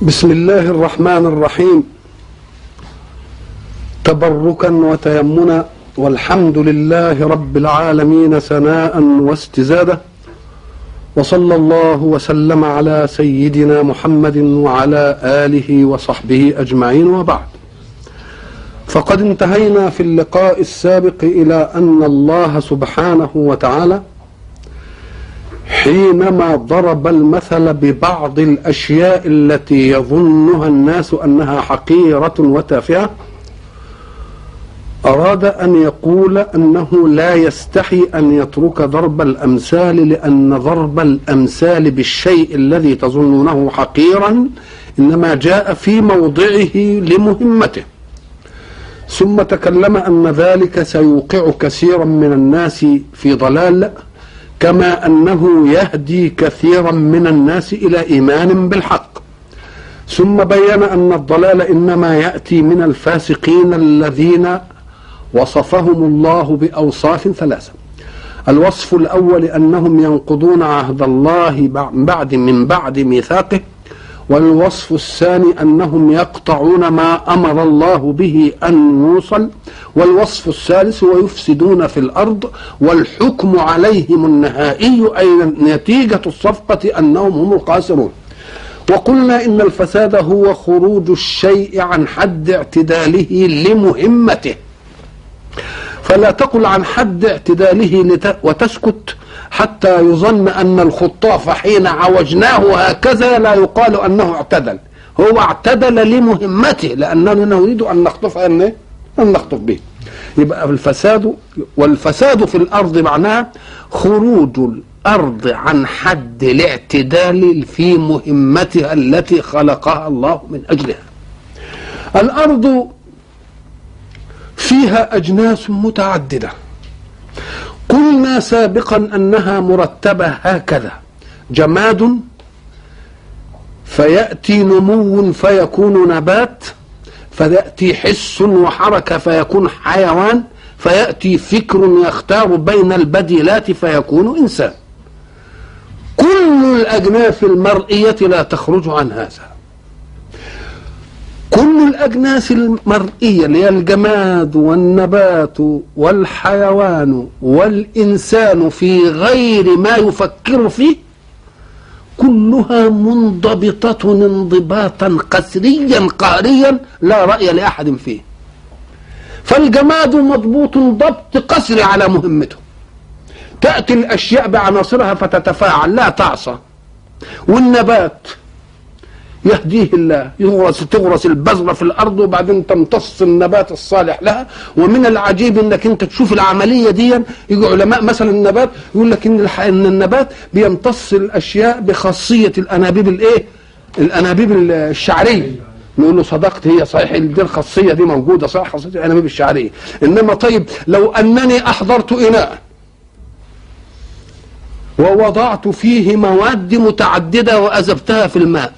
بسم الله الرحمن الرحيم تبركا وتيمنا والحمد لله رب العالمين ثناء واستزاده وصلى الله وسلم على سيدنا محمد وعلى اله وصحبه اجمعين وبعد فقد انتهينا في اللقاء السابق الى ان الله سبحانه وتعالى حينما ضرب المثل ببعض الاشياء التي يظنها الناس انها حقيره وتافهه اراد ان يقول انه لا يستحي ان يترك ضرب الامثال لان ضرب الامثال بالشيء الذي تظنونه حقيرا انما جاء في موضعه لمهمته ثم تكلم ان ذلك سيوقع كثيرا من الناس في ضلال كما انه يهدي كثيرا من الناس الى ايمان بالحق ثم بين ان الضلال انما ياتي من الفاسقين الذين وصفهم الله باوصاف ثلاثه الوصف الاول انهم ينقضون عهد الله بعد من بعد ميثاقه والوصف الثاني انهم يقطعون ما امر الله به ان يوصل والوصف الثالث ويفسدون في الارض والحكم عليهم النهائي اي نتيجه الصفقه انهم هم الخاسرون وقلنا ان الفساد هو خروج الشيء عن حد اعتداله لمهمته فلا تقل عن حد اعتداله وتسكت حتى يظن أن الخطاف حين عوجناه هكذا لا يقال أنه اعتدل هو اعتدل لمهمته لأننا نريد أن نخطف أن أن نخطف به يبقى الفساد والفساد في الأرض معناه خروج الأرض عن حد الاعتدال في مهمتها التي خلقها الله من أجلها الأرض فيها أجناس متعددة قلنا سابقا انها مرتبه هكذا جماد فياتي نمو فيكون نبات فياتي حس وحركه فيكون حيوان فياتي فكر يختار بين البديلات فيكون انسان كل الاجناس المرئيه لا تخرج عن هذا كل الأجناس المرئية اللي هي الجماد والنبات والحيوان والإنسان في غير ما يفكر فيه كلها منضبطة انضباطا قسريا قهريا لا رأي لأحد فيه فالجماد مضبوط ضبط قسري على مهمته تأتي الأشياء بعناصرها فتتفاعل لا تعصى والنبات يهديه الله يغرس تغرس البذرة في الأرض وبعدين تمتص النبات الصالح لها ومن العجيب انك انت تشوف العملية دي يجي علماء مثلا النبات يقول لك ان ان النبات بيمتص الاشياء بخاصية الانابيب الايه؟ الانابيب الشعرية نقول له صدقت هي صحيح دي الخاصية دي موجودة صح خاصية الانابيب الشعرية انما طيب لو انني احضرت اناء ووضعت فيه مواد متعددة وأذبتها في الماء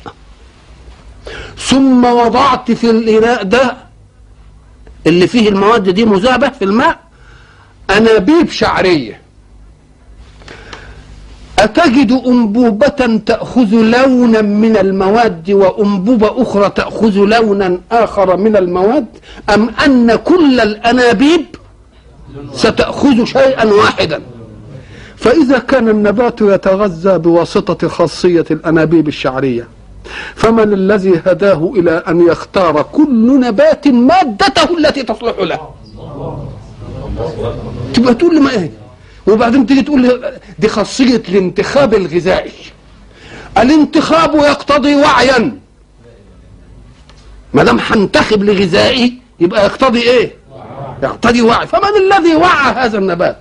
ثم وضعت في الإناء ده اللي فيه المواد دي مذابة في الماء أنابيب شعرية أتجد أنبوبة تأخذ لونا من المواد وأنبوبة أخرى تأخذ لونا آخر من المواد أم أن كل الأنابيب ستأخذ شيئا واحدا فإذا كان النبات يتغذى بواسطة خاصية الأنابيب الشعرية فمن الذي هداه إلى أن يختار كل نبات مادته التي تصلح له تبقى تقول لي ما ايه وبعدين تيجي تقول لي دي خاصية الانتخاب الغذائي الانتخاب يقتضي وعيا ما دام هنتخب لغذائي يبقى يقتضي ايه يقتضي وعي فمن الذي وعى هذا النبات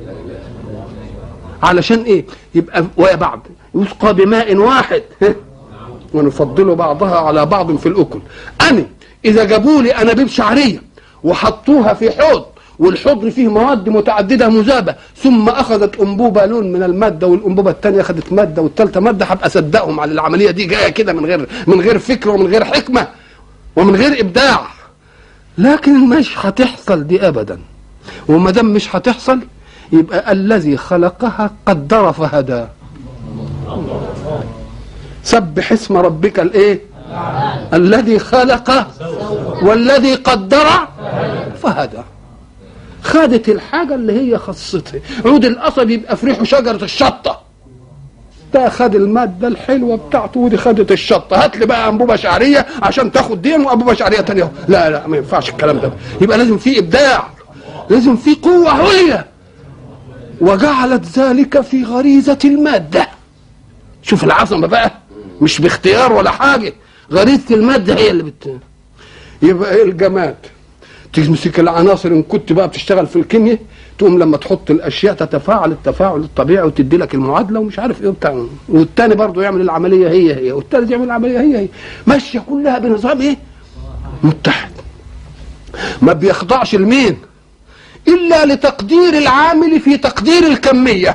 علشان ايه يبقى ويا بعض يسقى بماء واحد ونفضل بعضها على بعض في الأكل أنا إذا جابوا لي أنابيب شعرية وحطوها في حوض والحوض فيه مواد متعددة مذابة ثم أخذت أنبوبة لون من المادة والأنبوبة الثانية أخذت مادة والثالثة مادة هبقى أصدقهم على العملية دي جاية كده من غير من غير فكر ومن غير حكمة ومن غير إبداع لكن مش هتحصل دي أبدا وما دام مش هتحصل يبقى الذي خلقها قدر فهدى سبح اسم ربك الايه الذي خلق والذي قدر فهدى خدت الحاجة اللي هي خاصتها عود القصب يبقى في ريحه شجرة الشطة ده خد المادة الحلوة بتاعته ودي خدت الشطة هات لي بقى أنبوبة شعرية عشان تاخد دي وأنبوبة شعرية تانية لا لا ما ينفعش الكلام ده يبقى لازم في إبداع لازم في قوة عليا وجعلت ذلك في غريزة المادة شوف العظمة بقى مش باختيار ولا حاجة غريزة المادة هي اللي بت يبقى ايه الجماد تمسك العناصر ان كنت بقى بتشتغل في الكيمياء تقوم لما تحط الاشياء تتفاعل التفاعل الطبيعي وتدي لك المعادله ومش عارف ايه وبتاع والتاني برضه يعمل العمليه هي هي والتالت يعمل العمليه هي هي ماشيه كلها بنظام ايه؟ متحد ما بيخضعش لمين؟ الا لتقدير العامل في تقدير الكميه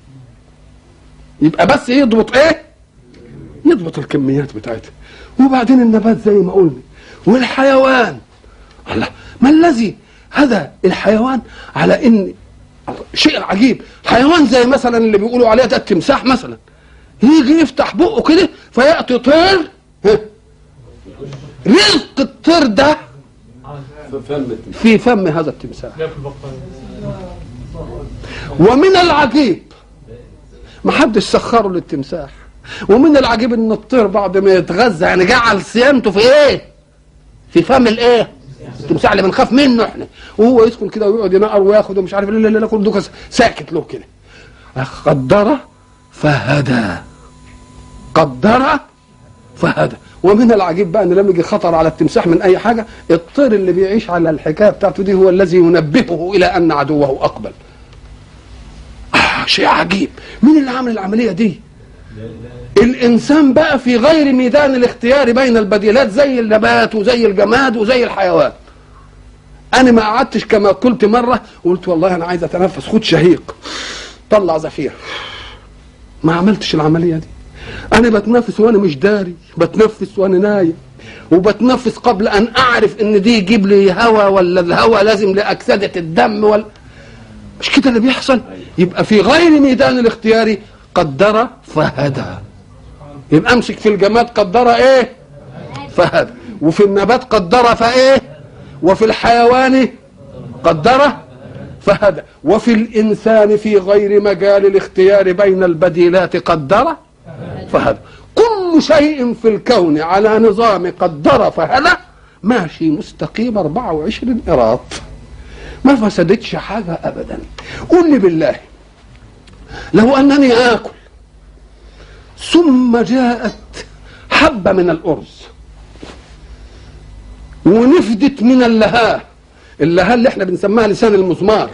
يبقى بس يضبط ايه؟ يضبط الكميات بتاعتها وبعدين النبات زي ما قلنا والحيوان الله ما الذي هذا الحيوان على ان شيء عجيب حيوان زي مثلا اللي بيقولوا عليه ده التمساح مثلا يجي يفتح بقه كده فياتي طير ها، رزق الطير ده في فم هذا التمساح ومن العجيب ما حدش سخره للتمساح ومن العجيب ان الطير بعد ما يتغذى يعني جعل صيانته في ايه في فم الايه التمساح اللي بنخاف منه احنا وهو يدخل كده ويقعد ينقر وياخد ومش عارف لا لا لا كل دوكا ساكت له كده قدر فهدى قدر فهدى ومن العجيب بقى ان لما يجي خطر على التمساح من اي حاجه الطير اللي بيعيش على الحكايه بتاعته دي هو الذي ينبهه الى ان عدوه اقبل آه شيء عجيب مين اللي عمل العمليه دي الانسان بقى في غير ميدان الاختيار بين البديلات زي النبات وزي الجماد وزي الحيوان انا ما قعدتش كما قلت مره وقلت والله انا عايز اتنفس خد شهيق طلع زفير ما عملتش العمليه دي انا بتنفس وانا مش داري بتنفس وانا نايم وبتنفس قبل ان اعرف ان دي يجيب لي هواء ولا الهواء لازم لاكسده الدم ولا مش كده اللي بيحصل يبقى في غير ميدان الاختيار قدر فهدى يبقى امسك في الجماد قدر ايه فهدى وفي النبات قدر فايه وفي الحيوان قدر فهدى وفي الانسان في غير مجال الاختيار بين البديلات قدر فهدى كل شيء في الكون على نظام قدر فهدى ماشي مستقيم 24 قراط ما فسدتش حاجة أبدا قل لي بالله لو أنني آكل ثم جاءت حبة من الأرز ونفدت من اللهاه اللهاه اللي احنا بنسميها لسان المزمار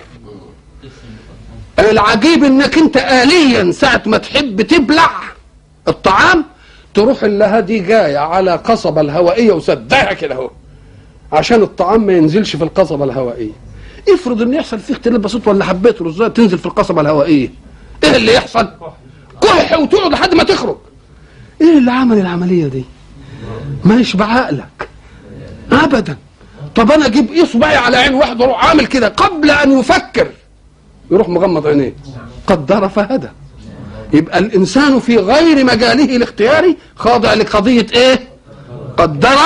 العجيب انك انت آليا ساعة ما تحب تبلع الطعام تروح اللهاه دي جاية على قصبة الهوائية وسدها كده اهو عشان الطعام ما ينزلش في القصبة الهوائية افرض ان يحصل فيه اختلاف بسيط ولا حبيت رزايه تنزل في القصبة الهوائية ايه اللي يحصل كح وتقعد لحد ما تخرج ايه اللي عمل العملية دي مش بعقلك ابدا طب انا اجيب اصبعي على عين واحد واروح عامل كده قبل ان يفكر يروح مغمض عينيه قدر فهدى يبقى الانسان في غير مجاله الاختياري خاضع لقضيه ايه قدر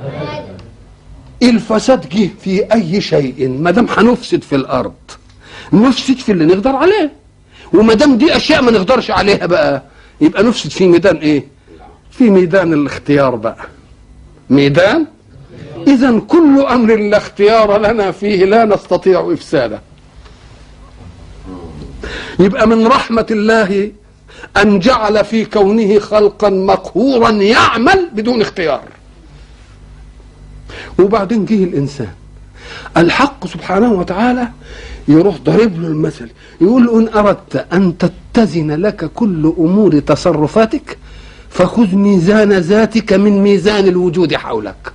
الفساد جه في اي شيء ما دام هنفسد في الارض نفسد في اللي نقدر عليه وما دام دي اشياء ما نقدرش عليها بقى يبقى نفسد في ميدان ايه في ميدان الاختيار بقى ميدان اذا كل امر لا اختيار لنا فيه لا نستطيع افساده يبقى من رحمه الله ان جعل في كونه خلقا مقهورا يعمل بدون اختيار وبعدين جه الانسان الحق سبحانه وتعالى يروح ضرب له المثل يقول ان اردت ان تتزن لك كل امور تصرفاتك فخذ ميزان ذاتك من ميزان الوجود حولك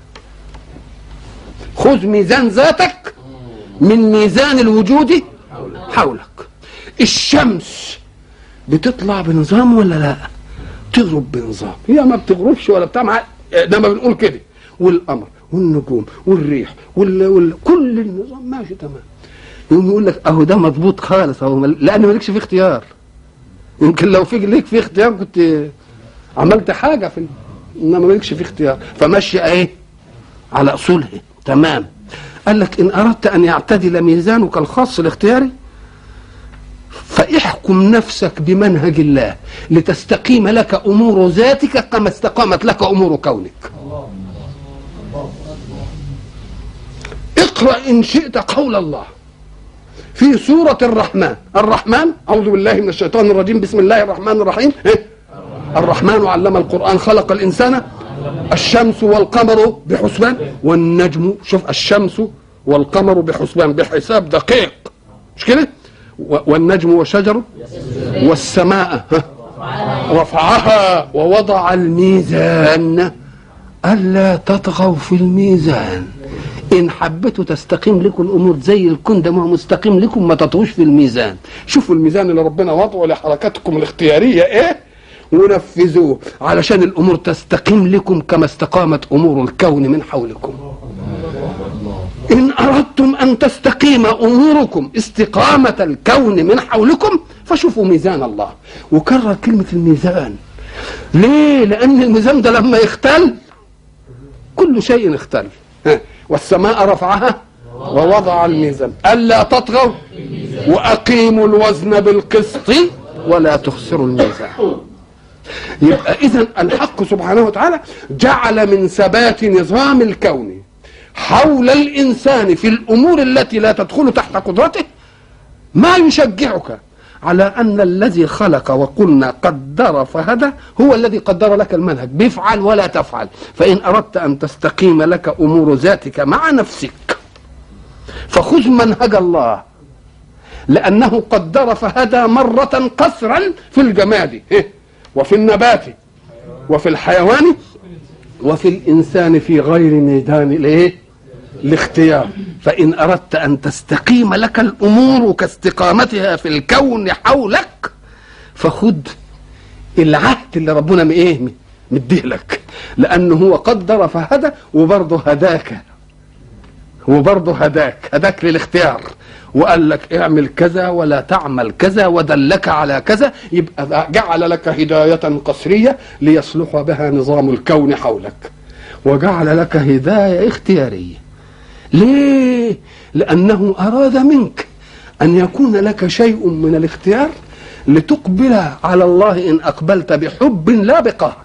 خذ ميزان ذاتك من ميزان الوجود حولك الشمس بتطلع بنظام ولا لا تغرب بنظام هي ما بتغربش ولا بتاع مع- انما بنقول كده والقمر والنجوم والريح وال... وال... كل النظام ماشي تمام يقوم يقول لك اهو ده مضبوط خالص اهو مل... لان مالكش فيه اختيار يمكن لو في ليك فيه اختيار كنت عملت حاجه في ال- انما مالكش فيه اختيار فمشي ايه على اصولها تمام قال لك ان اردت ان يعتدل ميزانك الخاص الاختياري فاحكم نفسك بمنهج الله لتستقيم لك امور ذاتك كما استقامت لك امور كونك اقرا ان شئت قول الله في سورة الرحمن الرحمن أعوذ بالله من الشيطان الرجيم بسم الله الرحمن الرحيم إيه؟ الرحمن علم القرآن خلق الإنسان الشمس والقمر بحسبان والنجم شوف الشمس والقمر بحسبان بحساب دقيق مش كده والنجم والشجر والسماء رفعها ووضع الميزان ألا تطغوا في الميزان إن حبيتوا تستقيم لكم الأمور زي الكون ده ما هو مستقيم لكم ما تطغوش في الميزان شوفوا الميزان اللي ربنا وضعه لحركاتكم الاختيارية إيه ونفذوه علشان الأمور تستقيم لكم كما استقامت أمور الكون من حولكم إن أردتم أن تستقيم أموركم استقامة الكون من حولكم فشوفوا ميزان الله وكرر كلمة الميزان ليه؟ لأن الميزان ده لما يختل كل شيء اختل والسماء رفعها ووضع الميزان ألا تطغوا وأقيموا الوزن بالقسط ولا تخسروا الميزان يبقى إذا الحق سبحانه وتعالى جعل من ثبات نظام الكون حول الإنسان في الأمور التي لا تدخل تحت قدرته ما يشجعك على أن الذي خلق وقلنا قدر فهدى هو الذي قدر لك المنهج بفعل ولا تفعل فإن أردت أن تستقيم لك أمور ذاتك مع نفسك فخذ منهج الله لأنه قدر فهدى مرة قصرا في الجماد وفي النبات وفي الحيوان وفي الإنسان في غير ميدان الإيه؟ الاختيار فإن أردت أن تستقيم لك الأمور كاستقامتها في الكون حولك فخذ العهد اللي ربنا ايه مديه لك لأنه هو قدر فهدى وبرضه هداك وبرضه هداك هداك للاختيار وقال لك اعمل كذا ولا تعمل كذا ودلك على كذا يبقى جعل لك هداية قصرية ليصلح بها نظام الكون حولك وجعل لك هداية اختيارية ليه لأنه أراد منك أن يكون لك شيء من الاختيار لتقبل على الله إن أقبلت بحب لا بقهر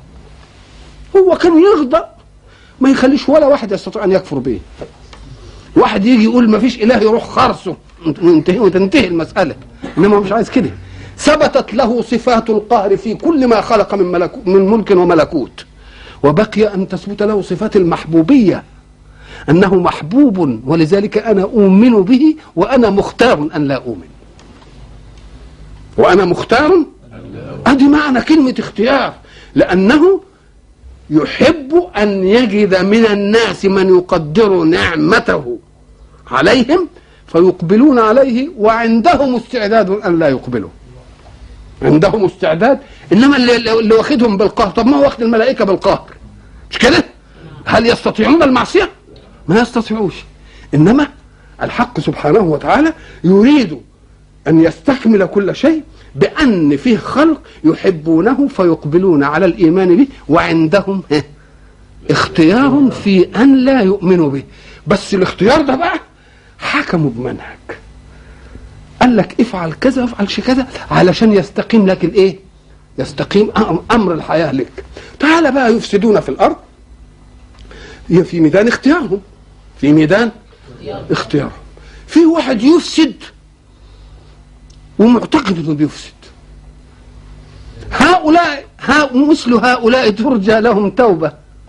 هو كان يغضب ما يخليش ولا واحد يستطيع أن يكفر به واحد يجي يقول ما فيش إله يروح خرسه وتنتهي وتنتهي المسألة إنما مش عايز كده ثبتت له صفات القهر في كل ما خلق من, ملكو من ملك وملكوت وبقي أن تثبت له صفات المحبوبية أنه محبوب ولذلك أنا أؤمن به وأنا مختار أن لا أؤمن وأنا مختار أدي معنى كلمة اختيار لأنه يحب أن يجد من الناس من يقدر نعمته عليهم فيقبلون عليه وعندهم استعداد أن لا يقبلوا عندهم استعداد إنما اللي, اللي واخدهم بالقهر طب ما هو واخد الملائكة بالقهر مش كده هل يستطيعون المعصية ما يستطيعوش إنما الحق سبحانه وتعالى يريد أن يستكمل كل شيء بأن فيه خلق يحبونه فيقبلون على الإيمان به وعندهم اختيار في أن لا يؤمنوا به بس الاختيار ده بقى حكموا بمنهج قال لك افعل كذا افعل كذا علشان يستقيم لك الايه يستقيم امر الحياه لك تعال بقى يفسدون في الارض في ميدان اختيارهم في ميدان اختيارهم في واحد يفسد ومعتقد انه بيفسد هؤلاء مثل هؤلاء ترجى لهم توبه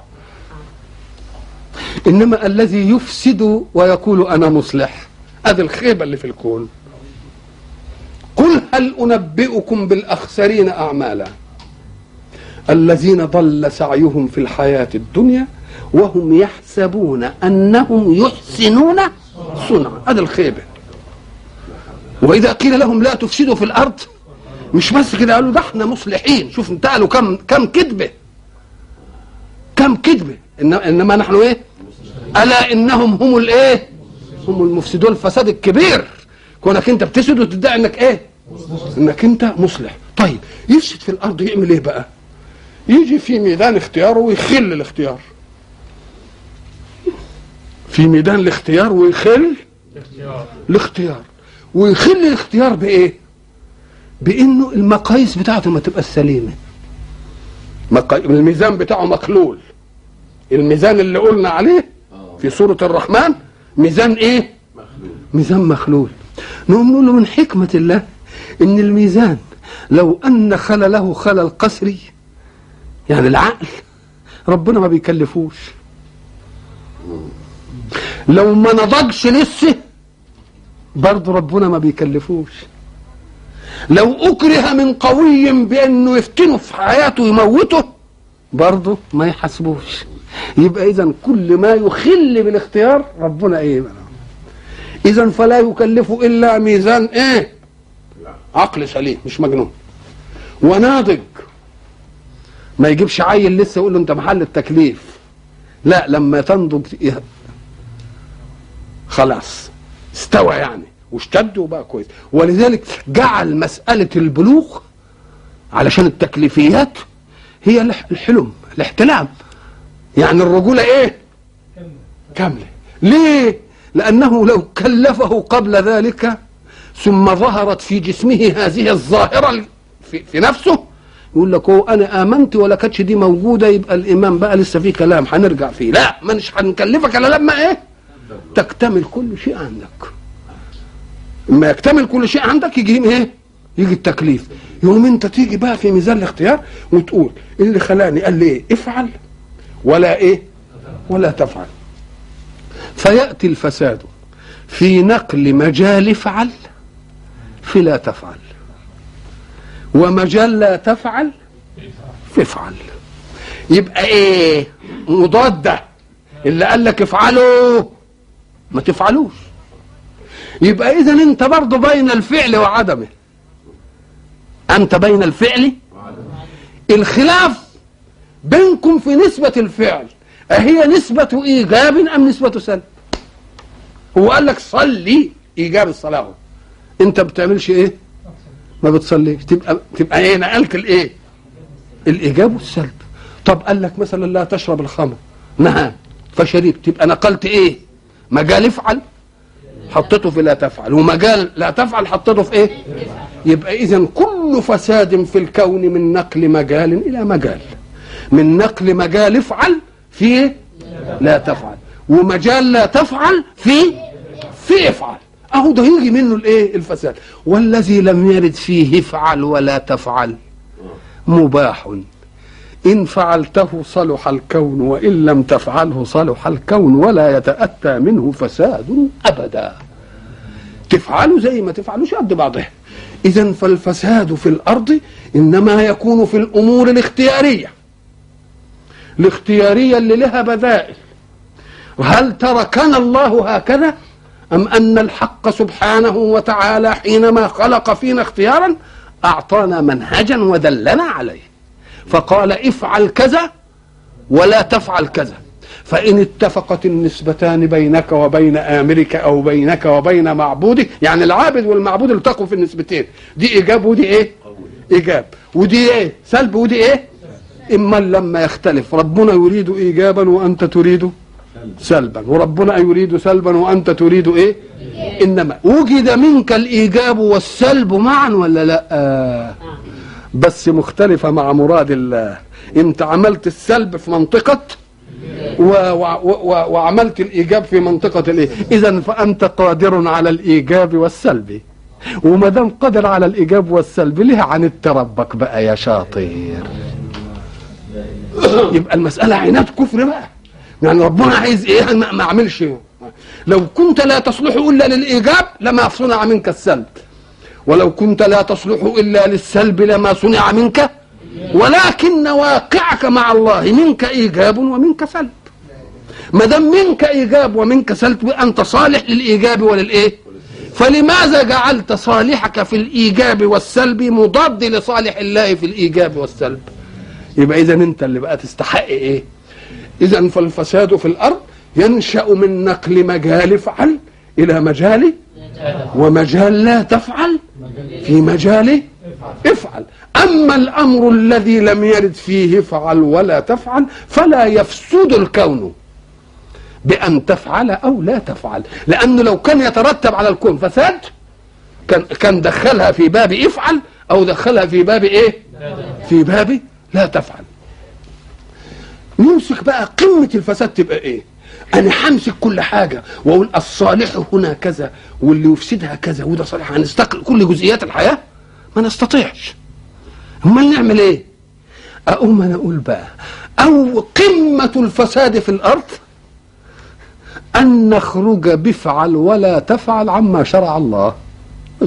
انما الذي يفسد ويقول انا مصلح هذه الخيبه اللي في الكون قل هل انبئكم بالاخسرين اعمالا الذين ضل سعيهم في الحياه الدنيا وهم يحسبون انهم يحسنون صنعا هذا الخيبه واذا قيل لهم لا تفسدوا في الارض مش بس كده قالوا ده احنا مصلحين شوف انتقلوا كم كم كذبه كم كذبه انما نحن ايه الا انهم هم الايه هم المفسدون الفساد الكبير كونك انت بتسد وتدعي انك ايه انك انت مصلح طيب يفسد في الارض يعمل ايه بقى يجي في ميدان اختياره ويخل الاختيار في ميدان الاختيار ويخل الاختيار ويخل الاختيار بايه بانه المقاييس بتاعته ما تبقى سليمه مقا... الميزان بتاعه مخلول الميزان اللي قلنا عليه في سورة الرحمن ميزان ايه ميزان مخلول نقوم نقول له من حكمة الله ان الميزان لو ان خلله خلل قسري يعني العقل ربنا ما بيكلفوش لو ما نضجش لسه برضه ربنا ما بيكلفوش لو اكره من قوي بانه يفتنه في حياته يموته برضه ما يحاسبوش يبقى اذا كل ما يخل بالاختيار ربنا ايه اذا فلا يكلف الا ميزان ايه عقل سليم مش مجنون وناضج ما يجيبش عيل لسه يقول له انت محل التكليف لا لما تنضج خلاص استوى يعني واشتد وبقى كويس ولذلك جعل مسألة البلوغ علشان التكليفيات هي الحلم الاحتلام يعني الرجولة ايه كاملة ليه لأنه لو كلفه قبل ذلك ثم ظهرت في جسمه هذه الظاهرة في, في نفسه يقول لك هو انا امنت ولا كانتش دي موجوده يبقى الايمان بقى لسه فيه كلام هنرجع فيه لا ما مش هنكلفك الا لما ايه تكتمل كل شيء عندك اما يكتمل كل شيء عندك يجي ايه يجي التكليف يوم انت تيجي بقى في ميزان الاختيار وتقول اللي خلاني قال لي ايه افعل ولا ايه ولا تفعل فياتي الفساد في نقل مجال افعل في لا تفعل ومجال لا تفعل فافعل يبقى ايه مضاده اللي قال لك افعلوا ما تفعلوش يبقى اذا انت برضه بين الفعل وعدمه انت بين الفعل الخلاف بينكم في نسبة الفعل أهي نسبة إيجاب أم نسبة سلب هو قال لك صلي إيجاب الصلاة أنت بتعملش إيه ما بتصليش تبقى تبقى إيه نقلت الإيه الإيجاب والسلب طب قال لك مثلا لا تشرب الخمر نعم فشربت تبقى نقلت إيه مجال افعل حطيته في لا تفعل ومجال لا تفعل حطيته في ايه يبقى اذا كل فساد في الكون من نقل مجال الى مجال من نقل مجال افعل في لا تفعل ومجال لا تفعل في في افعل اهو ده يجي منه الايه الفساد والذي لم يرد فيه افعل ولا تفعل مباح إن فعلته صلح الكون وإن لم تفعله صلح الكون ولا يتأتى منه فساد أبدا تفعلوا زي ما تفعلوش قد بعضها إذا فالفساد في الأرض إنما يكون في الأمور الاختيارية الاختيارية اللي لها بدائل هل تركنا الله هكذا أم أن الحق سبحانه وتعالى حينما خلق فينا اختيارا أعطانا منهجا ودلنا عليه فقال افعل كذا ولا تفعل كذا فإن اتفقت النسبتان بينك وبين آمرك أو بينك وبين معبودك يعني العابد والمعبود التقوا في النسبتين دي إيجاب ودي إيه إيجاب ودي إيه سلب ودي إيه إما لما يختلف ربنا يريد إيجابا وأنت تريد سلبا وربنا يريد سلبا وأنت تريد إيه إنما وجد منك الإيجاب والسلب معا ولا لا آه. بس مختلفة مع مراد الله انت عملت السلب في منطقة و و و وعملت الإيجاب في منطقة الإيه إذا فأنت قادر على الإيجاب والسلب وما دام قادر على الإيجاب والسلب ليه عن ربك بقى يا شاطر يبقى المسألة عناد كفر بقى يعني ربنا عايز ايه ما اعملش لو كنت لا تصلح الا للايجاب لما صنع منك السلب ولو كنت لا تصلح إلا للسلب لما صنع منك ولكن واقعك مع الله منك إيجاب ومنك سلب ما دام منك إيجاب ومنك سلب أنت صالح للإيجاب وللإيه فلماذا جعلت صالحك في الإيجاب والسلب مضاد لصالح الله في الإيجاب والسلب يبقى إذا أنت اللي بقى تستحق إيه إذا فالفساد في الأرض ينشأ من نقل مجال فعل إلى مجال ومجال لا تفعل في مجال افعل أما الأمر الذي لم يرد فيه فعل ولا تفعل فلا يفسد الكون بأن تفعل أو لا تفعل لأنه لو كان يترتب على الكون فساد كان كان دخلها في باب افعل أو دخلها في باب إيه؟ في باب لا تفعل نمسك بقى قمة الفساد تبقى إيه؟ أنا همسك كل حاجة وأقول الصالح هنا كذا واللي يفسدها كذا وده صالح هنستقل كل جزئيات الحياة ما نستطيعش امال نعمل ايه اقوم انا اقول بقى او قمه الفساد في الارض ان نخرج بفعل ولا تفعل عما شرع الله بس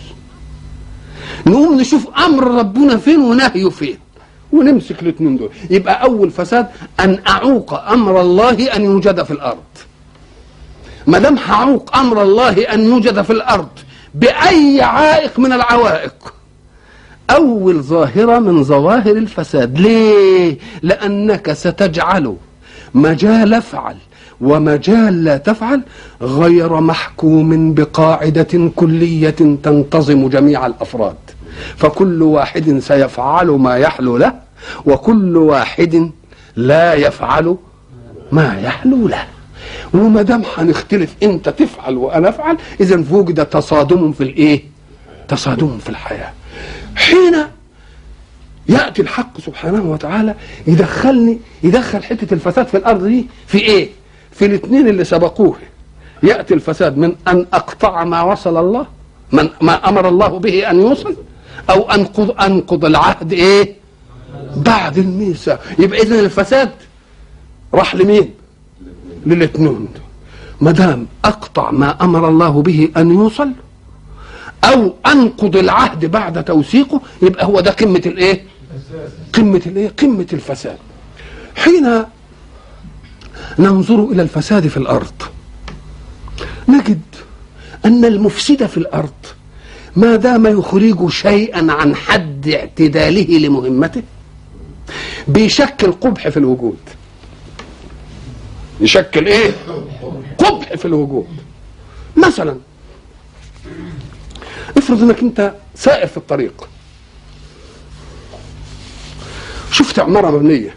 نقوم نشوف امر ربنا فين ونهيه فين ونمسك الاثنين دول يبقى اول فساد ان اعوق امر الله ان يوجد في الارض ما دام هعوق امر الله ان يوجد في الارض باي عائق من العوائق أول ظاهرة من ظواهر الفساد ليه؟ لأنك ستجعل مجال افعل ومجال لا تفعل غير محكوم بقاعدة كلية تنتظم جميع الأفراد فكل واحد سيفعل ما يحلو له وكل واحد لا يفعل ما يحلو له وما دام هنختلف انت تفعل وانا افعل اذا وجد تصادم في الايه؟ تصادم في الحياه حين ياتي الحق سبحانه وتعالى يدخلني يدخل حته الفساد في الارض دي في ايه؟ في الاثنين اللي سبقوه ياتي الفساد من ان اقطع ما وصل الله من ما امر الله به ان يوصل او انقض انقض العهد ايه؟ بعد الميثاق يبقى اذا الفساد راح لمين؟ للاثنين ما دام اقطع ما امر الله به ان يوصل او انقض العهد بعد توثيقه يبقى هو ده قمه الايه قمه الايه قمه الفساد حين ننظر الى الفساد في الارض نجد ان المفسد في الارض ما دام يخرج شيئا عن حد اعتداله لمهمته بيشكل قبح في الوجود يشكل ايه قبح في الوجود مثلا افرض انك انت سائر في الطريق شفت عمارة مبنية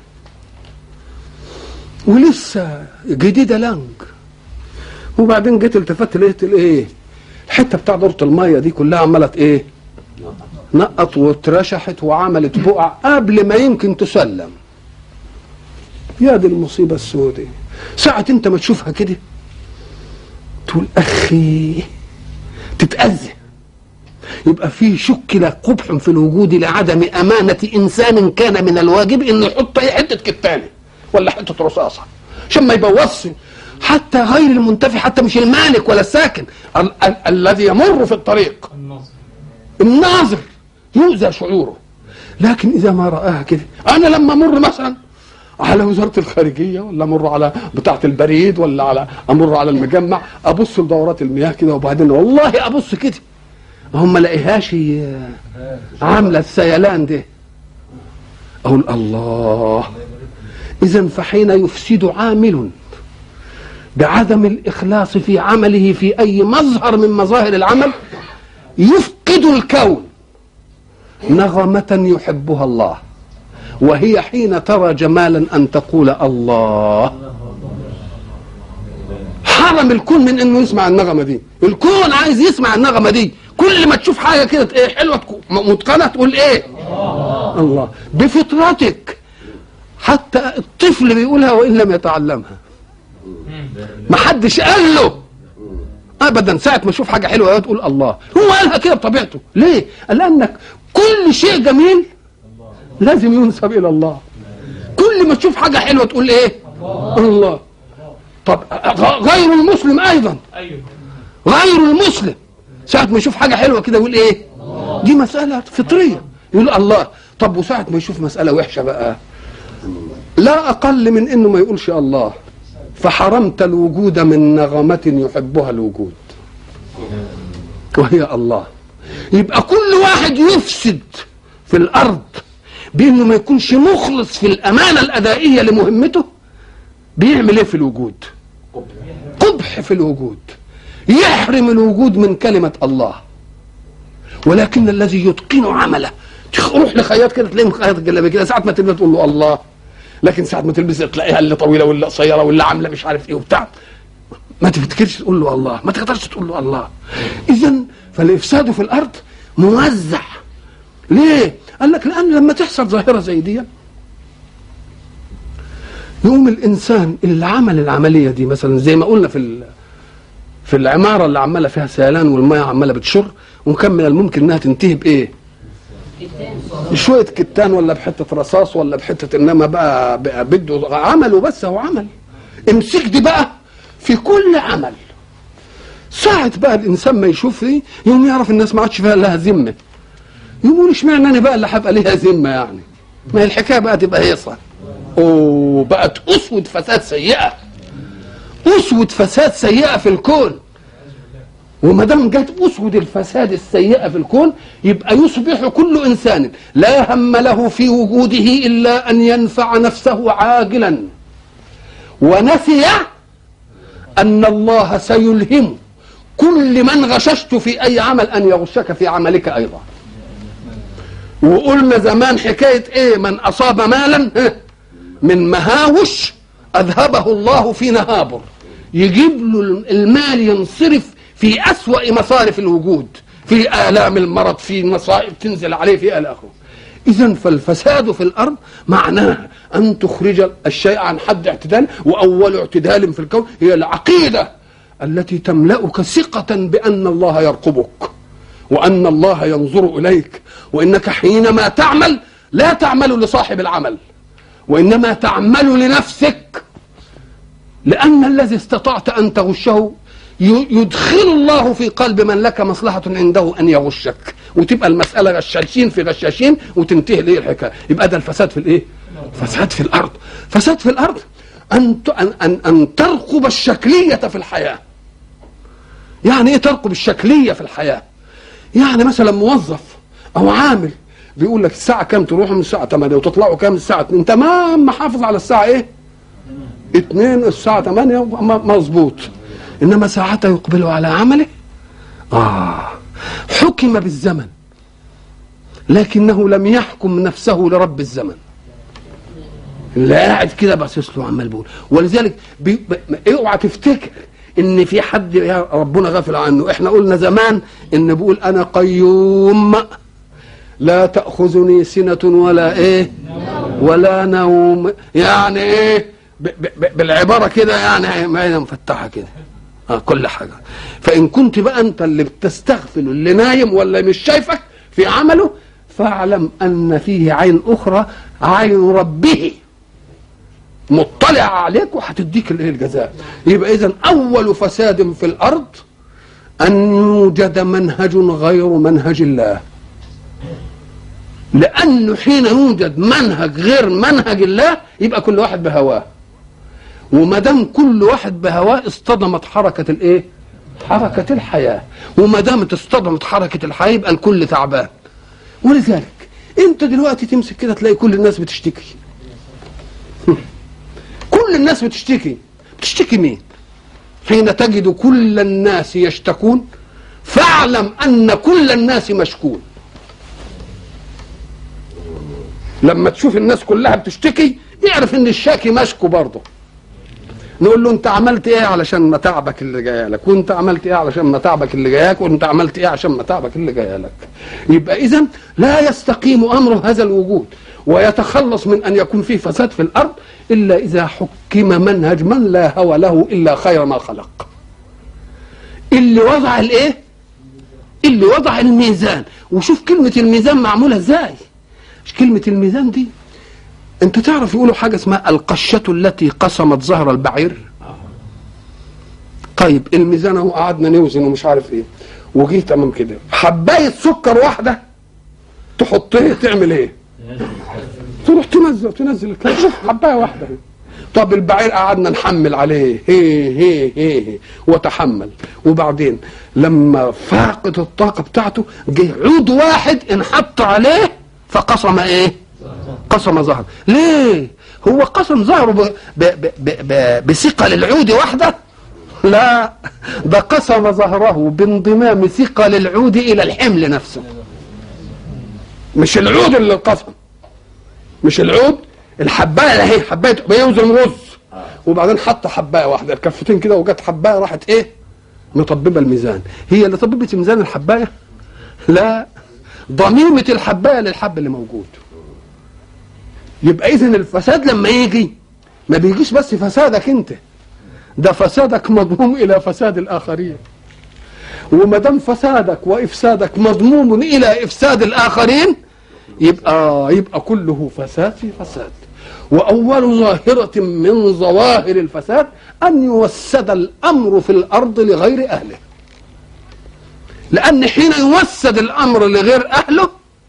ولسه جديدة لانج وبعدين جيت التفت لقيت الايه الحته بتاع دورة المية دي كلها عملت ايه نقط واترشحت وعملت بقع قبل ما يمكن تسلم يا دي المصيبة السوداء ساعة انت ما تشوفها كده تقول اخي تتأذى يبقى فيه شكل قبح في الوجود لعدم أمانة إنسان كان من الواجب إنه يحط أي حتة كتانة ولا حتة رصاصة عشان ما يبوظش حتى غير المنتفع حتى مش المالك ولا الساكن ال- ال- الذي يمر في الطريق الناظر يؤذى شعوره لكن إذا ما رآها كده أنا لما أمر مثلا على وزارة الخارجية ولا أمر على بتاعة البريد ولا على أمر على المجمع أبص لدورات المياه كده وبعدين والله أبص كده هم لاقيهاش عامله السيلان ده اقول الله اذا فحين يفسد عامل بعدم الاخلاص في عمله في اي مظهر من مظاهر العمل يفقد الكون نغمه يحبها الله وهي حين ترى جمالا ان تقول الله حرم الكون من انه يسمع النغمه دي الكون عايز يسمع النغمه دي كل ما تشوف حاجه كده ايه حلوه تكون متقنه تقول ايه الله بفطرتك حتى الطفل بيقولها وان لم يتعلمها ما حدش قال له ابدا ساعه ما يشوف حاجه حلوه تقول الله هو قالها كده بطبيعته ليه قال لانك كل شيء جميل لازم ينسب الى الله كل ما تشوف حاجه حلوه تقول ايه الله طب غ- غير المسلم ايضا غير المسلم ساعة ما يشوف حاجة حلوة كده يقول ايه دي مسألة فطرية يقول الله طب وساعة ما يشوف مسألة وحشة بقى لا أقل من إنه ما يقولش الله فحرمت الوجود من نغمة يحبها الوجود وهي الله يبقى كل واحد يفسد في الأرض بإنه ما يكونش مخلص في الأمانة الأدائية لمهمته بيعمل إيه في الوجود قبح في الوجود يحرم الوجود من كلمة الله ولكن الذي يتقن عمله روح لخياط كده تلاقيه خياط الجلابيه كده ساعه ما تلبس تقول له الله لكن ساعه ما تلبس تلاقيها اللي طويله واللي قصيره واللي عامله مش عارف ايه وبتاع ما تفتكرش تقول له الله ما تقدرش تقول له الله اذا فالافساد في الارض موزع ليه قال لك لان لما تحصل ظاهره زي دي يقوم الانسان اللي عمل العمليه دي مثلا زي ما قلنا في في العماره اللي عماله فيها سيلان والميه عماله بتشر وكان من الممكن انها تنتهي بايه؟ شويه كتان ولا بحته رصاص ولا بحته انما بقى, بقى بده عمله بس هو عمل امسك دي بقى في كل عمل ساعة بقى الإنسان ما يشوف دي يوم يعرف الناس ما عادش فيها لها ذمة يقول اشمعنى أنا بقى اللي هبقى ليها ذمة يعني ما هي الحكاية بقى تبقى هيصة وبقت أسود فساد سيئة أسود فساد سيئة في الكون وما دام جت اسود الفساد السيئه في الكون يبقى يصبح كل انسان لا هم له في وجوده الا ان ينفع نفسه عاجلا ونسي ان الله سيلهم كل من غششت في اي عمل ان يغشك في عملك ايضا وقلنا زمان حكايه ايه من اصاب مالا من مهاوش اذهبه الله في نهابر يجيب له المال ينصرف في أسوأ مصارف الوجود في آلام المرض في مصائب تنزل عليه في إلى آخره إذا فالفساد في الأرض معناه أن تخرج الشيء عن حد اعتدال وأول اعتدال في الكون هي العقيدة التي تملأك ثقة بأن الله يرقبك وأن الله ينظر إليك وإنك حينما تعمل لا تعمل لصاحب العمل وإنما تعمل لنفسك لأن الذي استطعت أن تغشه يدخل الله في قلب من لك مصلحة عنده أن يغشك وتبقى المسألة غشاشين في غشاشين وتنتهي ليه الحكاية يبقى ده الفساد في الإيه؟ فساد في الأرض فساد في الأرض أن أن أن, أن ترقب الشكلية في الحياة يعني إيه ترقب الشكلية في الحياة؟ يعني مثلا موظف أو عامل بيقول لك الساعة كام تروحوا من الساعة 8 وتطلعوا كام الساعة 2 تمام محافظ على الساعة إيه؟ 2 الساعة 8 مظبوط إنما ساعتها يقبل على عمله آه حكم بالزمن لكنه لم يحكم نفسه لرب الزمن اللي قاعد كده باصص له عمال بيقول ولذلك بي... اوعى تفتكر ان في حد يا ربنا غافل عنه احنا قلنا زمان ان بيقول انا قيوم لا تاخذني سنه ولا ايه ولا نوم يعني ايه ب... ب... بالعباره كده يعني ما مفتحه كده آه كل حاجه فان كنت بقى انت اللي بتستغفل اللي نايم ولا مش شايفك في عمله فاعلم ان فيه عين اخرى عين ربه مطلع عليك وهتديك الايه الجزاء يبقى اذا اول فساد في الارض ان يوجد منهج غير منهج الله لانه حين يوجد منهج غير منهج الله يبقى كل واحد بهواه وما دام كل واحد بهواه اصطدمت حركه الايه؟ حركه الحياه وما دامت اصطدمت حركه الحياه يبقى الكل تعبان ولذلك انت دلوقتي تمسك كده تلاقي كل الناس بتشتكي كل الناس بتشتكي بتشتكي مين حين تجد كل الناس يشتكون فاعلم ان كل الناس مشكون لما تشوف الناس كلها بتشتكي اعرف ان الشاكي مشكو برضه نقول له انت عملت ايه علشان متاعبك اللي جايه لك وانت عملت ايه علشان متاعبك اللي جاياك وانت عملت ايه عشان متاعبك اللي جايه لك يبقى اذا لا يستقيم امر هذا الوجود ويتخلص من ان يكون فيه فساد في الارض الا اذا حكم منهج من لا هوى له الا خير ما خلق اللي وضع الايه اللي وضع الميزان وشوف كلمه الميزان معموله ازاي كلمه الميزان دي انت تعرف يقولوا حاجه اسمها القشه التي قسمت ظهر البعير طيب الميزان اهو قعدنا نوزن ومش عارف ايه وجيت تمام كده حبايه سكر واحده تحط ايه تعمل ايه تروح تنزل تنزل شوف حبايه واحده طب البعير قعدنا نحمل عليه هي هي هي, هي وتحمل وبعدين لما فاقت الطاقه بتاعته جه عود واحد انحط عليه فقسم ايه قسم ظهره ليه هو قسم ظهره بثقل العود وحده لا ده قسم ظهره بانضمام ثقل العود الى الحمل نفسه مش العود اللي القسم مش العود الحبايه اللي هي حبايه بيوزن رز وبعدين حط حبايه واحده الكفتين كده وجت حبايه راحت ايه مطببه الميزان هي اللي طببت ميزان الحبايه لا ضميمه الحبايه للحب اللي موجود يبقى اذا الفساد لما يجي ما بيجيش بس فسادك انت ده فسادك مضموم الى فساد الاخرين وما دام فسادك وافسادك مضموم الى افساد الاخرين يبقى يبقى كله فساد في فساد واول ظاهره من ظواهر الفساد ان يوسد الامر في الارض لغير اهله لان حين يوسد الامر لغير اهله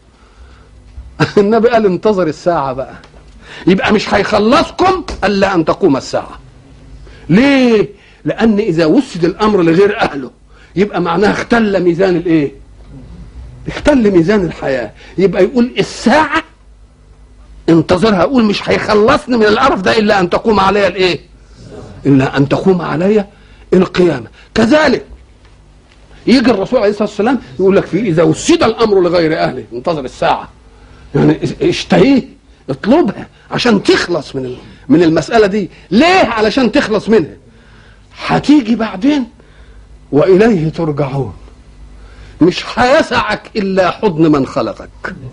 النبي قال انتظر الساعه بقى يبقى مش هيخلصكم الا ان تقوم الساعه ليه لان اذا وسد الامر لغير اهله يبقى معناها اختل ميزان الايه اختل ميزان الحياه يبقى يقول الساعه انتظرها اقول مش هيخلصني من القرف ده الا ان تقوم علي الايه الا ان تقوم علي القيامه كذلك يجي الرسول عليه الصلاه والسلام يقول لك في اذا وسد الامر لغير اهله انتظر الساعه يعني اشتهيه اطلبها عشان تخلص من من المساله دي ليه علشان تخلص منها هتيجي بعدين واليه ترجعون مش هيسعك الا حضن من خلقك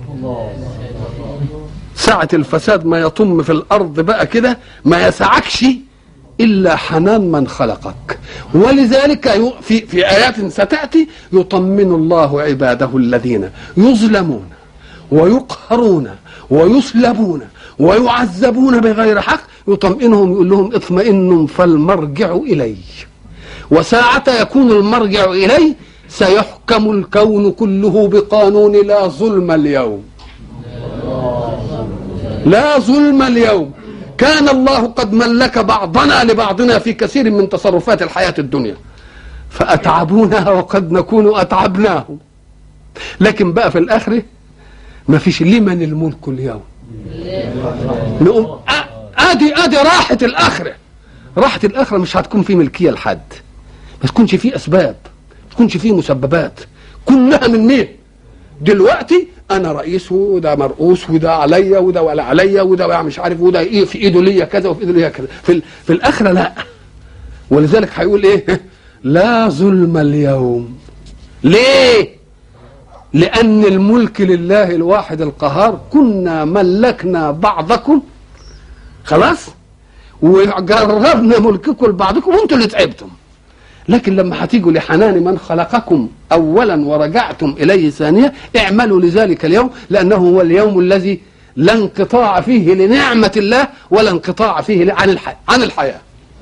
ساعة الفساد ما يطم في الأرض بقى كده ما يسعكش إلا حنان من خلقك ولذلك في, في آيات ستأتي يطمن الله عباده الذين يظلمون ويقهرون ويسلبون ويعذبون بغير حق يطمئنهم يقول لهم اطمئنوا فالمرجع إلي وساعة يكون المرجع إلي سيحكم الكون كله بقانون لا ظلم اليوم لا ظلم اليوم كان الله قد ملك بعضنا لبعضنا في كثير من تصرفات الحياة الدنيا فأتعبونا وقد نكون أتعبناهم لكن بقى في الآخرة ما فيش لمن الملك اليوم نقوم ادي ادي راحة الآخرة راحة الآخرة مش هتكون في ملكية لحد ما تكونش فيه أسباب ما تكونش فيه مسببات كلها من مين دلوقتي انا رئيس وده مرؤوس وده عليا وده ولا عليا وده مش عارف وده ايه في ايده ليا كذا وفي ايده ليا كذا في, في الاخره لا ولذلك هيقول ايه لا ظلم اليوم ليه لان الملك لله الواحد القهار كنا ملكنا بعضكم خلاص وجربنا ملككم لبعضكم وانتوا اللي تعبتم لكن لما هتيجوا لحنان من خلقكم اولا ورجعتم اليه ثانيه اعملوا لذلك اليوم لانه هو اليوم الذي لا انقطاع فيه لنعمه الله ولا انقطاع فيه عن الحياه عن الحياه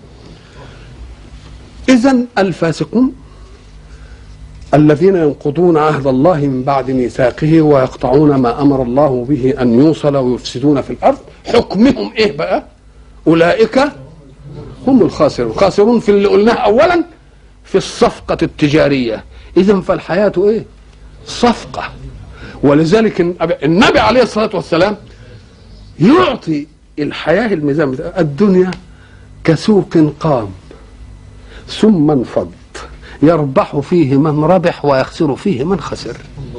اذا الفاسقون الذين ينقضون عهد الله من بعد ميثاقه ويقطعون ما امر الله به ان يوصل ويفسدون في الارض حكمهم ايه بقى اولئك هم الخاسرون الخاسرون في اللي قلناه اولا في الصفقة التجارية إذا فالحياة إيه صفقة ولذلك النبي عليه الصلاة والسلام يعطي الحياة الميزان الدنيا كسوق قام ثم انفض يربح فيه من ربح ويخسر فيه من خسر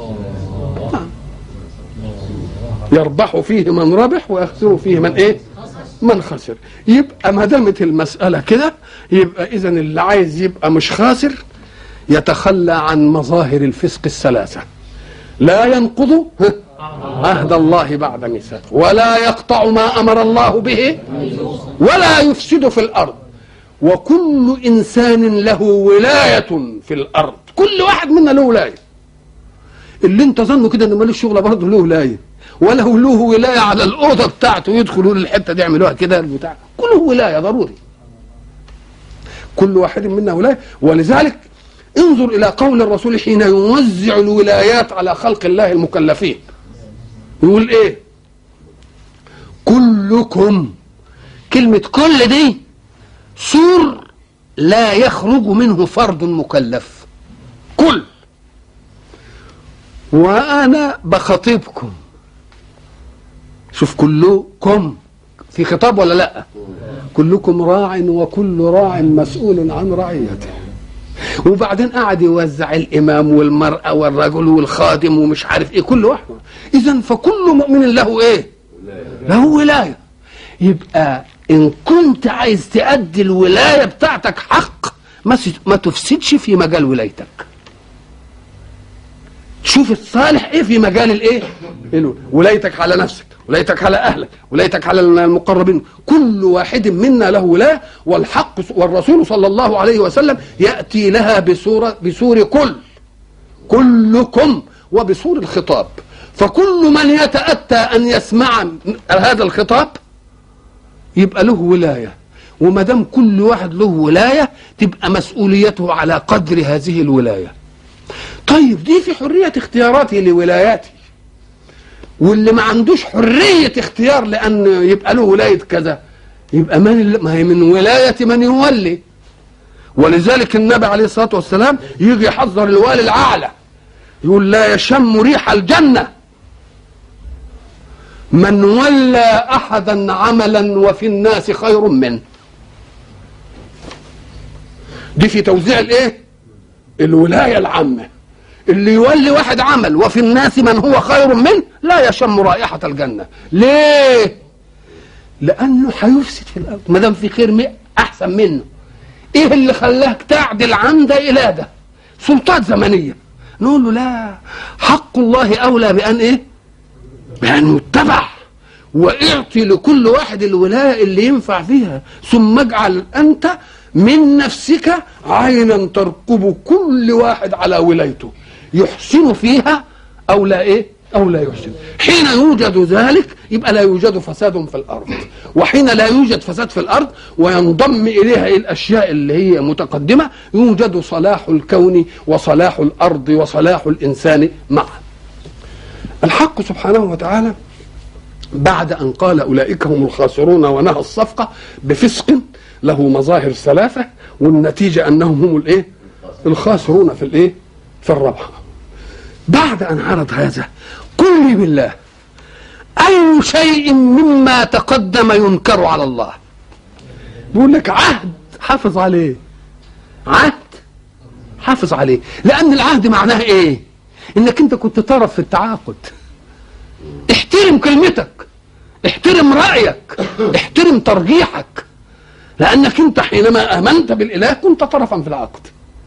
يربح فيه من ربح ويخسر فيه من ايه من خسر يبقى ما دامت المسألة كده يبقى إذا اللي عايز يبقى مش خاسر يتخلى عن مظاهر الفسق الثلاثة لا ينقض عهد الله بعد ميثاقه ولا يقطع ما أمر الله به ولا يفسد في الأرض وكل إنسان له ولاية في الأرض كل واحد منا له ولاية اللي انت ظنه كده انه مالوش شغله برضه له ولايه وله له ولايه على الاوضه بتاعته يدخلوا الحته دي يعملوها كده البتاع كله ولايه ضروري كل واحد منا ولايه ولذلك انظر الى قول الرسول حين يوزع الولايات على خلق الله المكلفين يقول ايه كلكم كلمة كل دي سور لا يخرج منه فرد مكلف كل وانا بخاطبكم شوف كلكم في خطاب ولا لا كلكم راع وكل راع مسؤول عن رعيته وبعدين قعد يوزع الامام والمراه والرجل والخادم ومش عارف ايه كل واحد اذا فكل مؤمن له ايه له ولايه يبقى ان كنت عايز تأدي الولايه بتاعتك حق ما ما تفسدش في مجال ولايتك شوف الصالح ايه في مجال الايه ولايتك على نفسك ولايتك على اهلك ولايتك على المقربين كل واحد منا له ولايه والحق والرسول صلى الله عليه وسلم ياتي لها بسوره بسور كل كلكم وبسور الخطاب فكل من يتاتى ان يسمع هذا الخطاب يبقى له ولايه وما دام كل واحد له ولايه تبقى مسؤوليته على قدر هذه الولايه طيب دي في حريه اختياراتي لولاياتي واللي ما عندوش حريه اختيار لان يبقى له ولايه كذا يبقى من ما هي من ولايه من يولي ولذلك النبي عليه الصلاه والسلام يجي يحذر الوالي الاعلى يقول لا يشم ريح الجنه من ولى احدا عملا وفي الناس خير منه دي في توزيع الايه الولايه العامه اللي يولي واحد عمل وفي الناس من هو خير منه لا يشم رائحة الجنة ليه لأنه هيفسد في الأرض ما دام في خير أحسن منه إيه اللي خلاك تعدل عن ده إلى ده سلطات زمنية نقول له لا حق الله أولى بأن إيه بأن يتبع واعطي لكل واحد الولاية اللي ينفع فيها ثم اجعل أنت من نفسك عينا ترقب كل واحد على ولايته يحسن فيها أو لا إيه أو لا يحسن حين يوجد ذلك يبقى لا يوجد فساد في الأرض وحين لا يوجد فساد في الأرض وينضم إليها الأشياء اللي هي متقدمة يوجد صلاح الكون وصلاح الأرض وصلاح الإنسان معا الحق سبحانه وتعالى بعد أن قال أولئك هم الخاسرون ونهى الصفقة بفسق له مظاهر ثلاثة والنتيجة أنهم هم الإيه الخاسرون في الإيه في الربح بعد أن عرض هذا قل لي بالله أي شيء مما تقدم ينكر على الله بيقول لك عهد حافظ عليه عهد حافظ عليه لأن العهد معناه إيه إنك أنت كنت طرف في التعاقد احترم كلمتك احترم رأيك احترم ترجيحك لأنك أنت حينما آمنت بالإله كنت طرفا في العقد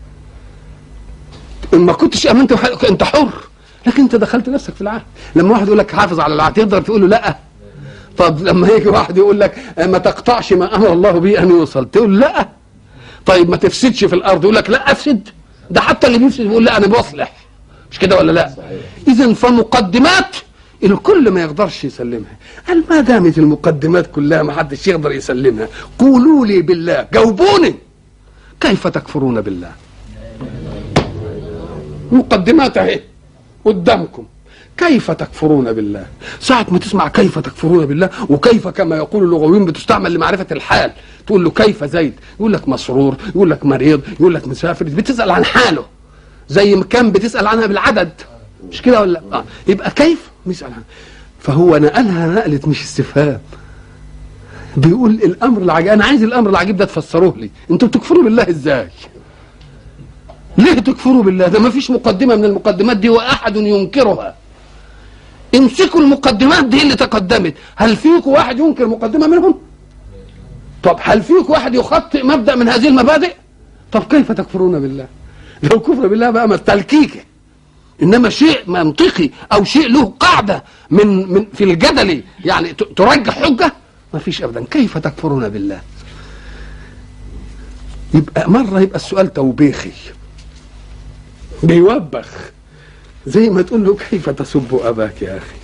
إن ما كنتش آمنت أنت حر لكن أنت دخلت نفسك في العهد لما واحد يقول لك حافظ على العهد تقدر تقول له لا طب لما يجي واحد يقول لك ما تقطعش ما امر الله به ان يوصل تقول لا طيب ما تفسدش في الارض يقول لك لا افسد ده حتى اللي بيفسد يقول لا انا بصلح مش كده ولا لا اذا فمقدمات الكل ما يقدرش يسلمها قال ما دامت المقدمات كلها ما حدش يقدر يسلمها قولوا لي بالله جاوبوني كيف تكفرون بالله مقدمات اهي قدامكم كيف تكفرون بالله ساعة ما تسمع كيف تكفرون بالله وكيف كما يقول اللغويون بتستعمل لمعرفة الحال تقول له كيف زيد يقول لك مسرور يقول لك مريض يقول لك مسافر بتسأل عن حاله زي ما كان بتسأل عنها بالعدد مش كده ولا آه. يبقى كيف بيسأل عنها فهو نقلها نقلة مش استفهام بيقول الامر العجيب انا عايز الامر العجيب ده تفسروه لي انتوا بتكفروا بالله ازاي ليه تكفروا بالله ده ما فيش مقدمة من المقدمات دي وأحد ينكرها امسكوا المقدمات دي اللي تقدمت هل فيكم واحد ينكر مقدمة منهم طب هل فيكم واحد يخطئ مبدأ من هذه المبادئ طب كيف تكفرون بالله لو كفر بالله بقى ما التلكيكه انما شيء منطقي او شيء له قاعده من من في الجدل يعني ترجح حجه ما فيش ابدا كيف تكفرون بالله يبقى مره يبقى السؤال توبيخي بيوبخ زي ما تقول له كيف تسب اباك يا اخي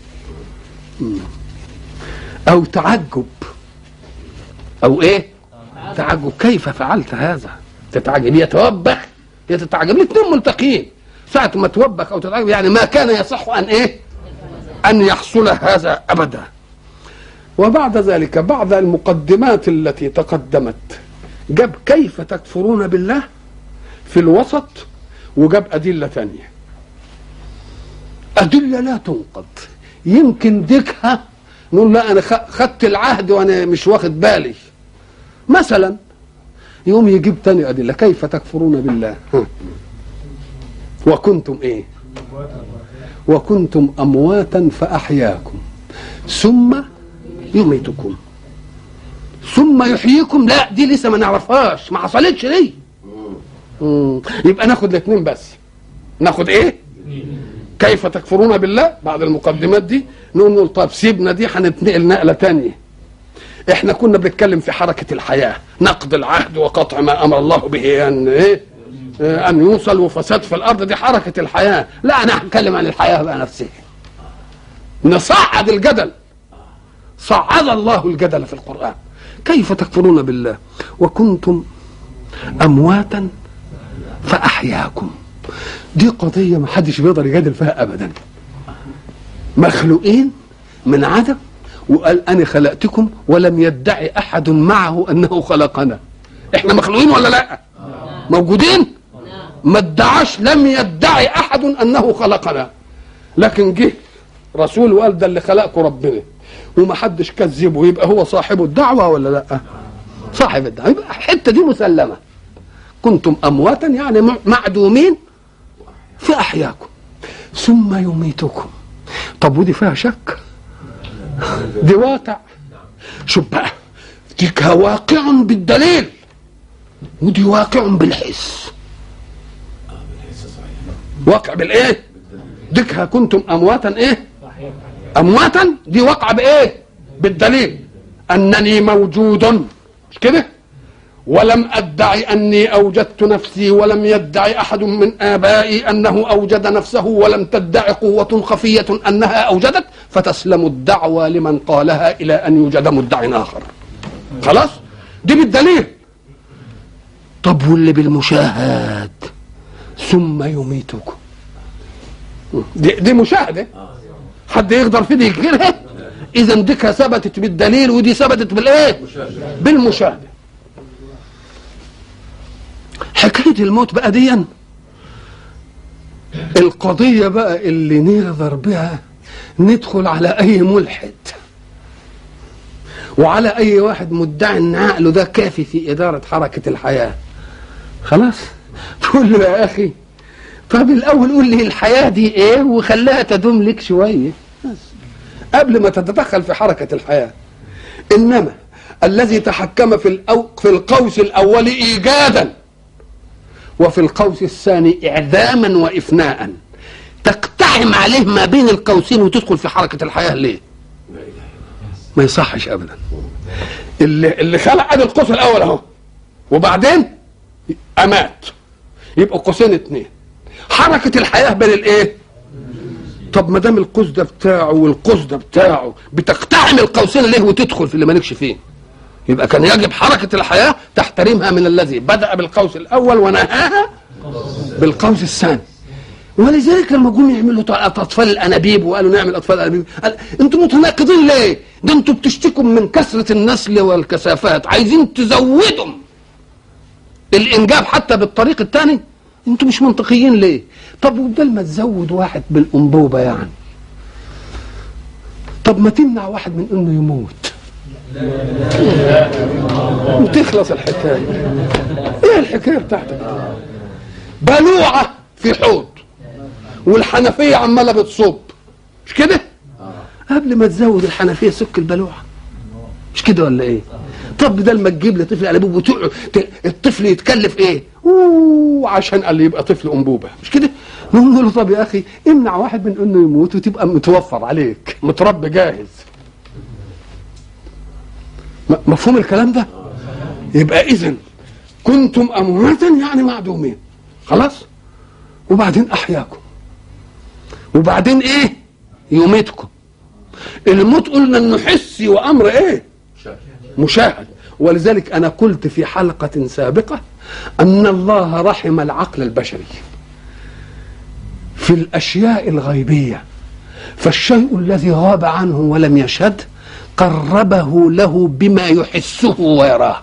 او تعجب او ايه تعجب كيف فعلت هذا تتعجب يتوبخ يتتعجب الاثنين ملتقين ساعة ما توبخ او تتعجب يعني ما كان يصح ان ايه ان يحصل هذا ابدا وبعد ذلك بعد المقدمات التي تقدمت جاب كيف تكفرون بالله في الوسط وجاب أدلة ثانية أدلة لا تنقض يمكن ديكها نقول لا أنا خدت العهد وأنا مش واخد بالي مثلا يقوم يجيب تاني أدلة كيف تكفرون بالله ها. وكنتم إيه وكنتم أمواتا فأحياكم ثم يميتكم ثم يحييكم لا دي لسه ما نعرفهاش ما حصلتش دي مم. يبقى ناخد الاثنين بس ناخد ايه كيف تكفرون بالله بعد المقدمات دي نقول نقول طب سيبنا دي هنتنقل نقله تانية احنا كنا بنتكلم في حركه الحياه نقض العهد وقطع ما امر الله به ان ايه آه، ان يوصل وفساد في الارض دي حركه الحياه لا انا هتكلم عن الحياه بقى نفسها نصعد الجدل صعد الله الجدل في القران كيف تكفرون بالله وكنتم امواتا فاحياكم دي قضيه ما حدش بيقدر يجادل فيها ابدا مخلوقين من عدم وقال انا خلقتكم ولم يدعي احد معه انه خلقنا احنا مخلوقين ولا لا موجودين ما ادعاش لم يدعي احد انه خلقنا لكن جه رسول وقال ده اللي خلقكم ربنا وما حدش كذبه يبقى هو صاحب الدعوه ولا لا صاحب الدعوه يبقى الحته دي مسلمه كنتم امواتا يعني م- معدومين في احياكم ثم يميتكم طب ودي فيها شك دي واقع شوف بقى دي واقع بالدليل ودي واقع بالحس واقع بالايه ديكها كنتم امواتا ايه امواتا دي واقعه بايه بالدليل انني موجود مش كده ولم ادعي اني اوجدت نفسي ولم يدعي احد من ابائي انه اوجد نفسه ولم تدعي قوه خفيه انها اوجدت فتسلم الدعوى لمن قالها الى ان يوجد مدع اخر خلاص دي بالدليل طب واللي بالمشاهد ثم يميتكم دي, دي مشاهده حد يقدر في دي ينكرها اذا ديكها ثبتت بالدليل ودي ثبتت بالايه بالمشاهده حكايه الموت بقى ديا القضيه بقى اللي نقدر بها ندخل على اي ملحد وعلى اي واحد مدعي ان عقله ده كافي في اداره حركه الحياه خلاص تقول له يا اخي طب الاول قول لي الحياه دي ايه وخليها تدوم لك شويه بس. قبل ما تتدخل في حركه الحياه انما الذي تحكم في الأو في القوس الاول ايجادا وفي القوس الثاني اعداما وافناء تقتحم عليه ما بين القوسين وتدخل في حركه الحياه ليه؟ ما يصحش ابدا اللي اللي خلق ادي القوس الاول اهو وبعدين امات يبقوا قوسين اتنين حركه الحياه بين الايه؟ طب ما دام القوس ده بتاعه والقوس ده بتاعه بتقتحم القوسين ليه وتدخل في اللي مالكش فيه يبقى كان يجب حركة الحياة تحترمها من الذي بدأ بالقوس الأول ونهاها بالقوس الثاني ولذلك لما جم يعملوا ط- اطفال الانابيب وقالوا نعمل اطفال الانابيب قال انتم متناقضين ليه؟ ده انتم بتشتكوا من كثره النسل والكثافات عايزين تزودوا الانجاب حتى بالطريق الثاني انتم مش منطقيين ليه؟ طب وبدل ما تزود واحد بالانبوبه يعني طب ما تمنع واحد من انه يموت وتخلص الحكايه ايه الحكايه بتاعتك بلوعه في حوض والحنفيه عماله بتصب مش كده قبل ما تزود الحنفيه سك البلوعه مش كده ولا ايه طب بدل ما تجيب لي طفل انابيب وتقعد ت- الطفل يتكلف ايه اوه عشان قال لي يبقى طفل انبوبه مش كده نقول له طب يا اخي امنع واحد من انه يموت وتبقى متوفر عليك متربي جاهز م- مفهوم الكلام ده يبقى اذا كنتم امواتا يعني معدومين خلاص وبعدين احياكم وبعدين ايه يميتكم الموت قلنا انه حسي وامر ايه مشاهد ولذلك انا قلت في حلقه سابقه ان الله رحم العقل البشري في الاشياء الغيبيه فالشيء الذي غاب عنه ولم يشهد قربه له بما يحسه ويراه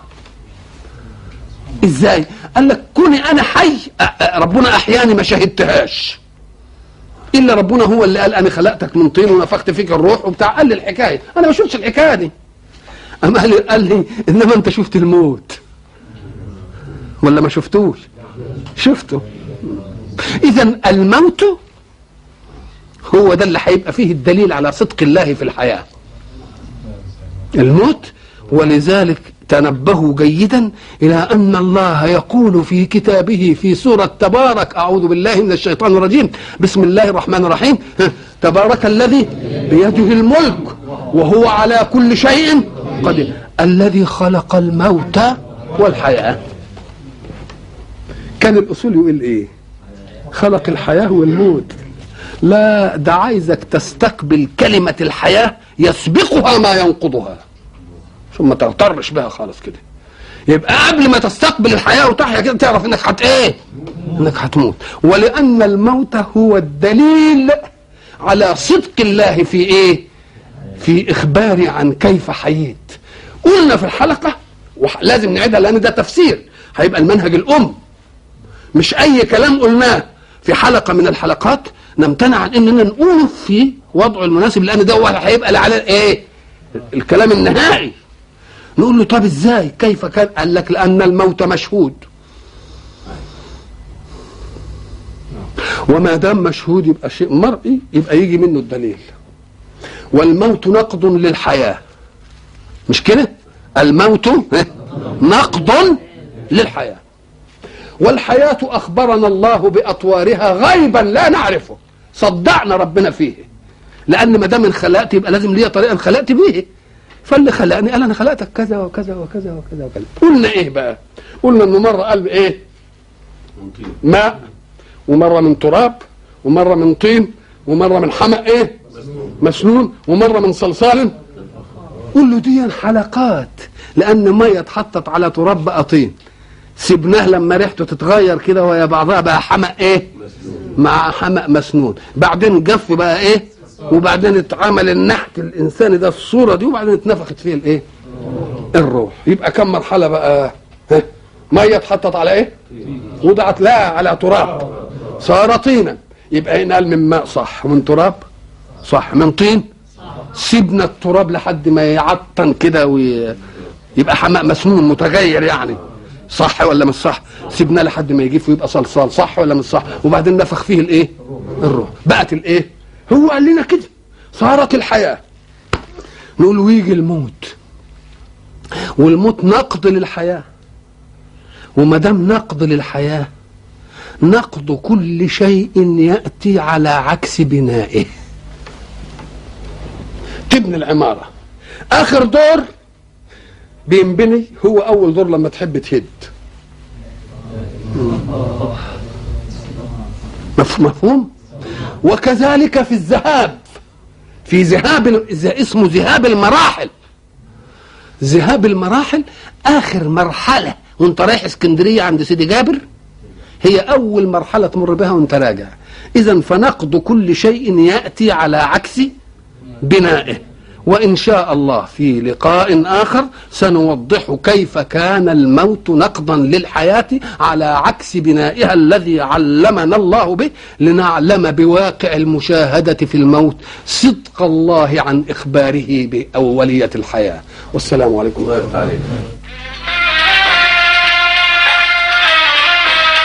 ازاي قال لك كوني انا حي أ- أ- ربنا احياني ما شهدتهاش الا ربنا هو اللي قال انا خلقتك من طين ونفخت فيك الروح وبتاع قال لي الحكايه انا ما شفتش الحكايه دي اما قال لي, قال لي انما انت شفت الموت ولا ما شفتوش شفته اذا الموت هو ده اللي هيبقى فيه الدليل على صدق الله في الحياه الموت ولذلك تنبهوا جيدا الى ان الله يقول في كتابه في سوره تبارك اعوذ بالله من الشيطان الرجيم بسم الله الرحمن الرحيم تبارك الذي بيده الملك وهو على كل شيء قدير الذي خلق الموت والحياه كان الاصول يقول ايه خلق الحياه والموت لا ده عايزك تستقبل كلمه الحياه يسبقها ما ينقضها ثم تغترش بها خالص كده يبقى قبل ما تستقبل الحياه وتحيا كده تعرف انك هت ايه انك هتموت ولان الموت هو الدليل على صدق الله في ايه في اخباري عن كيف حييت قلنا في الحلقه ولازم نعيدها لان ده تفسير هيبقى المنهج الام مش اي كلام قلناه في حلقه من الحلقات نمتنع عن اننا نقوله في وضعه المناسب لان ده هو هيبقى على ايه الكلام النهائي نقول له طب ازاي كيف كان قال لك لان الموت مشهود وما دام مشهود يبقى شيء مرئي يبقى يجي منه الدليل والموت نقض للحياه مش كده الموت نقض للحياه والحياه اخبرنا الله باطوارها غيبا لا نعرفه صدقنا ربنا فيه لان ما دام انخلقت يبقى لازم ليا طريقه انخلقت بيه فاللي خلقني قال انا خلقتك كذا وكذا وكذا وكذا وكذا قلنا ايه بقى قلنا انه مره قال ايه ماء ومره من تراب ومره من طين ومره من حمأ ايه مسنون ومره من صلصال قول له دي حلقات لان ميه اتحطت على تراب بقى طين سيبناه لما ريحته تتغير كده وهي بعضها بقى حمأ ايه مع حمأ مسنون بعدين جف بقى ايه وبعدين اتعمل النحت الانساني ده الصوره دي وبعدين اتنفخت فيه الايه الروح يبقى كم مرحله بقى ها ميه اتحطت على ايه وضعت لا على تراب صار طينا يبقى هنا قال من ماء صح ومن تراب صح من طين سيبنا التراب لحد ما يعطن كده ويبقى حماء مسنون متغير يعني صح ولا مش صح سيبناه لحد ما يجيف ويبقى صلصال صح ولا مش صح وبعدين نفخ فيه الايه الروح بقت الايه هو قال لنا كده صارت الحياه نقول ويجي الموت والموت نقض للحياه وما دام نقض للحياه نقض كل شيء ياتي على عكس بنائه تبني العماره اخر دور بينبني هو اول دور لما تحب تهد مفهوم وكذلك في الذهاب في ذهاب اسمه ذهاب المراحل ذهاب المراحل اخر مرحله وانت رايح اسكندريه عند سيدي جابر هي اول مرحله تمر بها وانت راجع اذا فنقض كل شيء ياتي على عكس بنائه وإن شاء الله في لقاء آخر سنوضح كيف كان الموت نقضا للحياة على عكس بنائها الذي علمنا الله به لنعلم بواقع المشاهدة في الموت صدق الله عن إخباره بأولية الحياة والسلام عليكم ورحمة الله